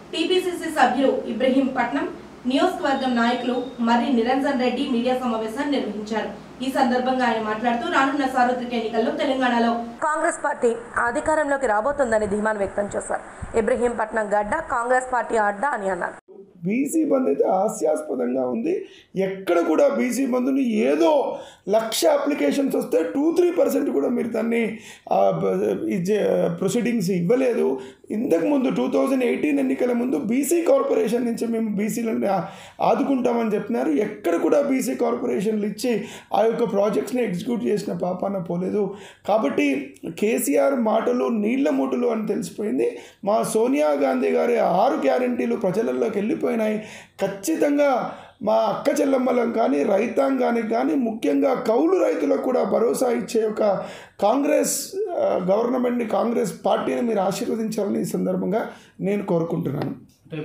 TPCC సభ్యులు ఇబ్రహీం పట్నం నియోజకవర్గం నాయకులు మర్రి నిరంజన్ రెడ్డి మీడియా సమావేశాన్ని నిర్వహించారు ఈ సందర్భంగా ఆయన మాట్లాడుతూ రానున్న సార్వత్రిక ఎన్నికల్లో తెలంగాణలో కాంగ్రెస్ పార్టీ అధికారంలోకి రాబోతుందని ధీమాను వ్యక్తం చేశారు ఇబ్రహీం పట్నం గడ్డ కాంగ్రెస్ పార్టీ అడ్డా అని అన్నారు బీసీ బంద్ అయితే హాస్యాస్పదంగా ఉంది ఎక్కడ కూడా బీసీ బంధుని ఏదో లక్ష అప్లికేషన్స్ వస్తే టూ త్రీ పర్సెంట్ కూడా మీరు దాన్ని ఆ, బ- ఇది ప్రొసీడింగ్స్ ఇవ్వలేదు ఇంతకు ముందు టూ థౌజండ్ ఎయిటీన్ ఎన్నికల ముందు బీసీ కార్పొరేషన్ నుంచి మేము బీసీలను ఆదుకుంటామని చెప్పినారు ఎక్కడ కూడా బీసీ కార్పొరేషన్లు ఇచ్చి ఆ యొక్క ప్రాజెక్ట్స్ని ఎగ్జిక్యూట్ చేసిన పాపాన పోలేదు కాబట్టి కేసీఆర్ మాటలు నీళ్ల మూటలు అని తెలిసిపోయింది మా సోనియా గాంధీ గారి ఆరు గ్యారంటీలు ప్రజలలోకి వెళ్ళిపోయినాయి ఖచ్చితంగా మా అక్క చెల్లమ్మలకు కానీ రైతాంగానికి కానీ ముఖ్యంగా కౌలు రైతులకు కూడా భరోసా ఇచ్చే ఒక కాంగ్రెస్ ఆ, గవర్నమెంట్ని కాంగ్రెస్ పార్టీని మీరు ఆశీర్వదించాలని ఈ సందర్భంగా నేను కోరుకుంటున్నాను